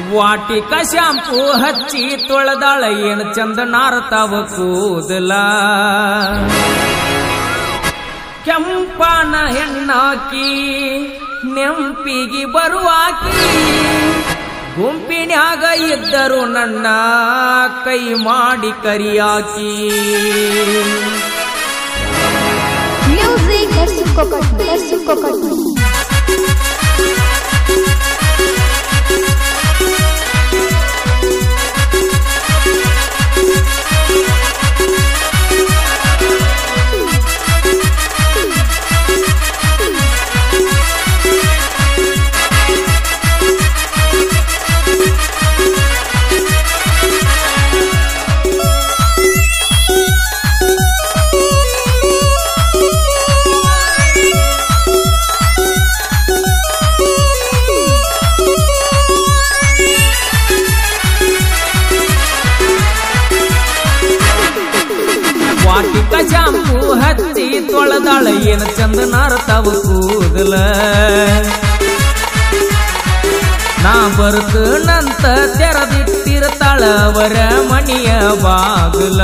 ವಾಟಿಕ shampoo ಹಚ್ಚಿ ತೊಳೆದಾಳ ಏನು ಚಂದ ನಾರತಾವ ಕೂದಲ ಕೆಂಪನ ಹೆಣ್ಣಾಕಿ ನೆಂಪಿಗಿ ಬರುವಾಕಿ ಗುಂಪಿನ್ಯಾಗ ಇದ್ದರು ನನ್ನ ಕೈ ಮಾಡಿ ಕರಿಯಾಕಿ Music versus coconut versus coconut. Vatika shampoo ಹಚ್ಚಿ ತೊಳೆದಾಳ ಏನು ಚಂದ ನಾರತಾವ ಕೂದಲ ನಾ ಬರ್ತನಂತ ತೆರದಿಟ್ಟಿರ್ತಾಳ ಅವರ ಮಣಿಯ ಬಾಗುಲ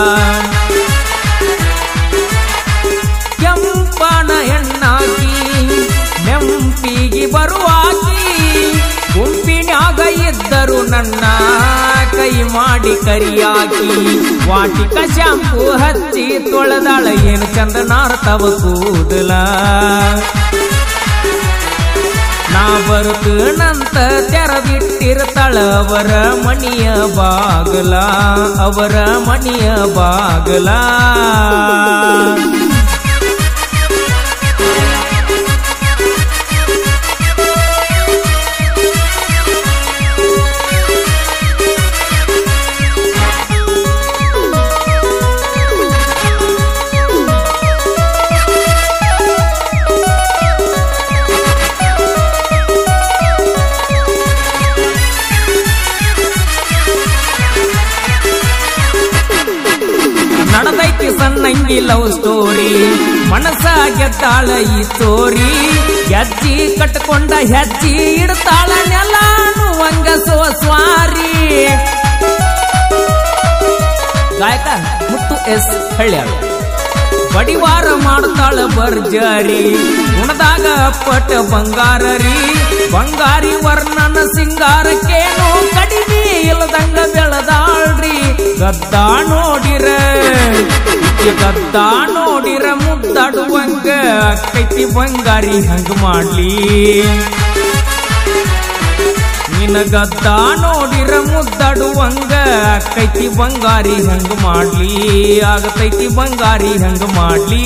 ಕೆಂಪನ ಹೆಣ್ಣಾಕಿ ನೆಂಪಿಗಿ ಬರುವಾಕಿ ಗುಂಪಿನ್ಯಾಗ ಇದ್ದರು ನನ್ನ ಕೈ ಮಾಡಿ ಕರಿಯಾಕಿ ವಾಟಿಕ ಶಾಂಪೂ ಹಚ್ಚಿ ತೊಳೆದಾಳ ಏನು ಚಂದ ನಾರ್ತವ ಕೂದಲ ನಾ ಬರ್ತನಂತ ತೆರದಿಟ್ಟಿರ್ತಾಳ ಅವರ ಮಣಿಯ ಬಾಗಲ ಅವರ ಮಣಿಯ ಬಾಗಲ ನಡೆದೈತಿ ಸಣ್ಣಂಗಿ ಲವ್ ಸ್ಟೋರಿ ಮನಸ ಗೆದ್ದಾಳ ಈ ಸ್ಟೋರಿ ಹೆಜ್ಜಿ ಕಟ್ಕೊಂಡ ಹೆಜ್ಜಿ ಇಡ್ತಾಳ ನೆಲಾನು ಹಂಗ ಸೋ ಸ್ವಾರಿ ಗಾಯಕ ಮುತ್ತು ಎಸ್ ಹಳ್ಳ್ಯಾಳ ಬಡಿವಾರ ಮಾಡ್ತಾಳ ಬರ್ಜರಿ ಗುಣದಾಗ ಪಟ ಬಂಗಾರ ರೀ ಬಂಗಾರಿ ವರ್ಣನ ಸಿಂಗಾರಕ್ಕೇನು ಕಡಿಮೆ ಇಲ್ಲದಂಗ ಬೆಳೆದಾಳ್ರಿ ಗದ್ದ ನೋಡಿರ ಈಕೆ ಗದ್ದ ನೋಡಿರ ಮುದ್ದಾಡುವಂಗ ಅಕ್ಕೈತಿ ಬಂಗಾರಿ ಹಂಗ ಮಾಡ್ಲಿ ನಿನ್ನ ಗದ್ದ ನೋಡಿರ ಮುದ್ದಾಡುವಂಗ ಅಕ್ಕೈತಿ ಬಂಗಾರಿ ಹಂಗ ಮಾಡ್ಲಿ ಆಗತೈತಿ ಬಂಗಾರಿ ಹಂಗ ಮಾಡ್ಲಿ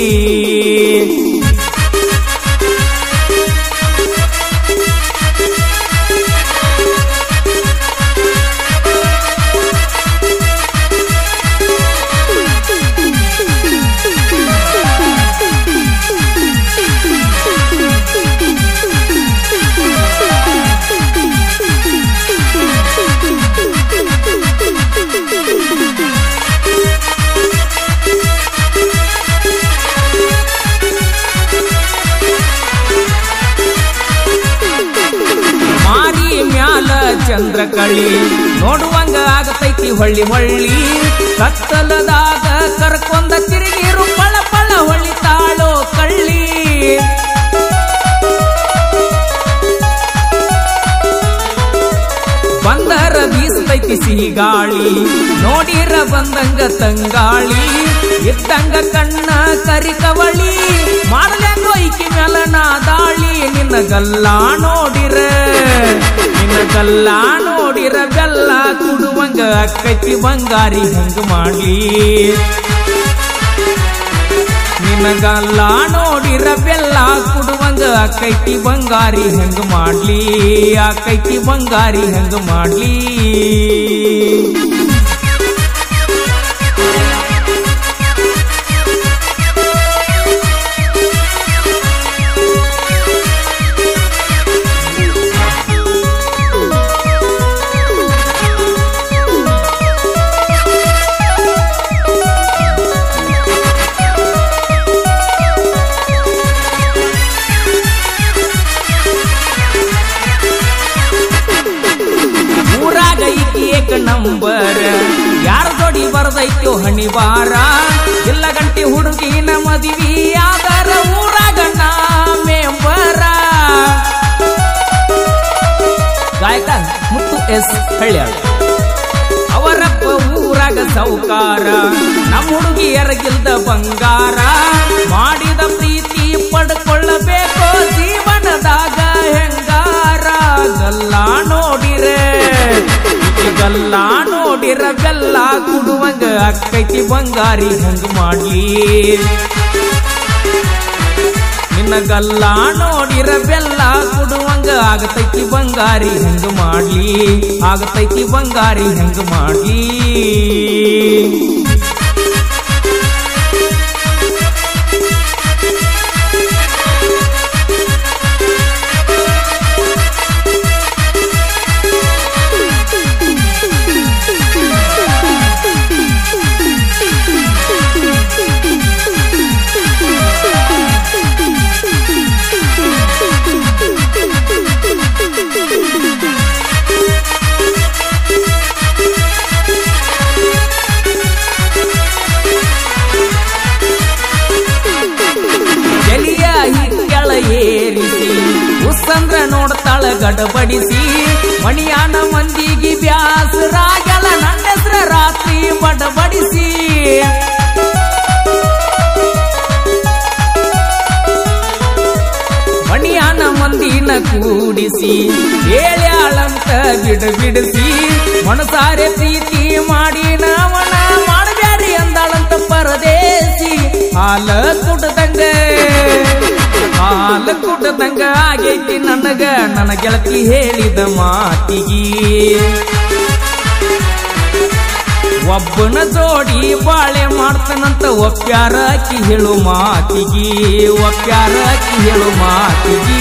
ಮಾರಿ ಮ್ಯಾಲ ಚಂದ್ರ ಕಳಿ ನೋಡುವಂಗ ಆಗತೈತಿ ಹೊಳ್ಳಿ ಹೊಳ್ಳಿ ಕತ್ತಲದಾಗ ಕರ್ಕೊಂದ ತಿರುಗಿರು ಪಳ ಪಳ ಹೊಳಿತಾಳೋ ಕಳ್ಳಿ ಬಂದರ ಬೀಸ್ತೈತಿ ಸಿಹಿ ಗಾಳಿ ನೋಡಿರ ಬಂದಂಗ ತಂಗಾಳಿ ಇದ್ದಂಗ ಕಣ್ಣ ಕರಿ ಕವಳಿ ಮಾಡಲೆಂಗೋ ಈಕಿ ಮ್ಯಾಲ ನಾ ದಾಳಿ ನಿನ್ನ ಗಲ್ಲ ನೋಡಿರ ನಿನ್ನ ಗಲ್ಲ ನೋಡಿರ ಬೆಲ್ಲ ಕುಡುವಂಗ ಅಕ್ಕೈತಿ ಬಂಗಾರಿ ಹೆಂಗ ಮಾಡ್ಲಿ ನಿನಗಲ್ಲ ನೋಡಿರ ಬೆಲ್ಲ ಕುಡುವಂಗ ಅಕ್ಕೈತಿ ಬಂಗಾರಿ ಹೆಂಗ ಮಾಡ್ಲಿ ಅಕ್ಕೈತಿ ಬಂಗಾರಿ ಹೆಂಗ ಮಾಡ್ಲಿ ನಂಬರ್ ಯಾರ ಜೋಡಿ ಬರದೈತೋ ಹಣಿವಾರ ಇಲ್ಲ ಗಂಟೆ ಹುಡುಗಿನ ಮದುವೆ ಆದರ ಊರಾಗ ನಾ ಮೆಂಬರ ಗಾಯಕ ಮುತ್ತು ಎಸ್ ಹಳ್ಳ್ಯಾಳ ಅವರಪ್ಪ ಊರಾಗ ಸೌಕಾರ ನಮ್ಮ ಹುಡುಗಿಯರಗಿಲ್ದ ಬಂಗಾರ ಮಾಡಿದ ಪ್ರೀತಿ ಪಡ್ಕೊಳ್ಳಬೇಕು ಜೀವನದಾಗ ಹೆಂಗಾರ ಗಲ್ಲ ನೋಡಿರೆ ಈಕಿ ಗಲ್ಲ ನೋಡಿರ ಬೆಲ್ಲ ಕುಡುವಂಗ ಅಕ್ಕೈತಿ ಬಂಗಾರಿ ಹೆಂಗ ಮಾಡ್ಲಿ ನಿನ್ನ ಗಲ್ಲ ನೋಡಿರ ಬೆಲ್ಲ ಕುಡುವಂಗ ಆಗತೈತಿ ಬಂಗಾರಿ ಹೆಂಗ ಮಾಡ್ಲಿ ಆಗತೈತಿ ಬಂಗಾರಿ ಹೆಂಗ ಮಾಡ್ಲಿ ಎಲಿಯ ಹಿಕ್ಕಳ ಏರಿಸಿ ಉಸ್ಸಂದ್ರ ನೋಡ್ತಾಳ ಗಡಬಡಿಸಿ ಮಣಿಯಾನ ಮಂದಿಗೆ ಬ್ಯಾಸರಾಗಲ ನನ್ನ ಹೆಸ್ರ ರಾತ್ರಿ ಬಡಬಡಿಸಿ ಮಣಿಯಾನ ಮಂದಿನ ಕೂಡಿಸಿ ಹೇಳ್ಯಾಳಂತ ಬಿಡ ಬಿಡಿಸಿ ಮನಸಾರೆ ಪ್ರೀತಿ ಮಾಡಿ ನಾವನ ಮಾಡಬ್ಯಾರಿ ಅಂದಾಳಂತ ಪರದೇಸಿ ಹಾಲ ಕುಡ್ದಂಗ ಹಾಲ ಕುಡ್ದಂಗ ಆಗೈತಿ ನನಗ ನನ್ನ ಗೆಳತಿ ಹೇಳಿದ ಮಾತಿಗಿ ಒಬ್ಬನ ಜೋಡಿ ಬಾಳೆ ಮಾಡ್ತಾನಂತ ಒಪ್ಪ್ಯಾರಾಕಿ ಹೇಳು ಮಾತಿಗಿ ಒಪ್ಪ್ಯಾರಾಕಿ ಹೇಳು ಮಾತಿಗಿ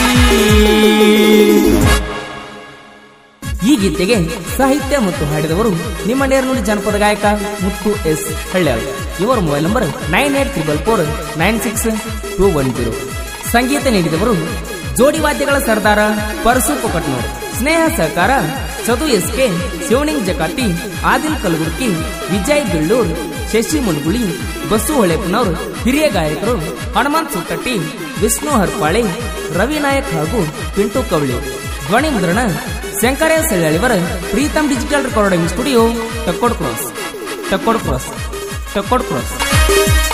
ಈ ಗೀತೆಗೆ ಸಾಹಿತ್ಯ ಮತ್ತು ಹಾಡಿದವರು ನಿಮ್ಮ ನೇರ್ನುಡಿ ಜನಪದ ಗಾಯಕ ಮುತ್ತು ಎಸ್ ಹಳ್ಳ್ಯಾಳ್ ಇವರ mobile number nine eight triple four nine six two one zero ಸಂಗೀತ ನೀಡಿದವರು ಜೋಡಿ ವಾದ್ಯಗಳ ಸರ್ದಾರ ಪರಸು ಕೊಕಟ್ನೂರ್ ಸ್ನೇಹ ಸಹಕಾರ ಚದು ಎಸ್ ಕೆ ಶಿವಣಿಂಗ್ ಜಕಾತಿ ಆದಿಲ್ ಕಲಬುರ್ಗಿ ವಿಜಯ್ ಬಿಳ್ಳೂರ್ ಶಶಿ ಮುನ್ಗುಳಿ ಬಸ್ಸು ಹೊಳೆಪನವರು ಹಿರಿಯ ಗಾಯಕರು ಹನುಮಂತ್ ಸುಟ್ಟಟ್ಟಿ ವಿಷ್ಣು ಹರ್ಪಾಳೆ ರವಿ ನಾಯಕ್ ಹಾಗೂ ಪಿಂಟು ಕವಳಿ ಧ್ವನಿ ಮುದ್ರಣ ಶಂಕರೇ ಸೆಳ್ಳಳಿವರ Preetam digital recording studio Takkod cross Takkod cross Takkod cross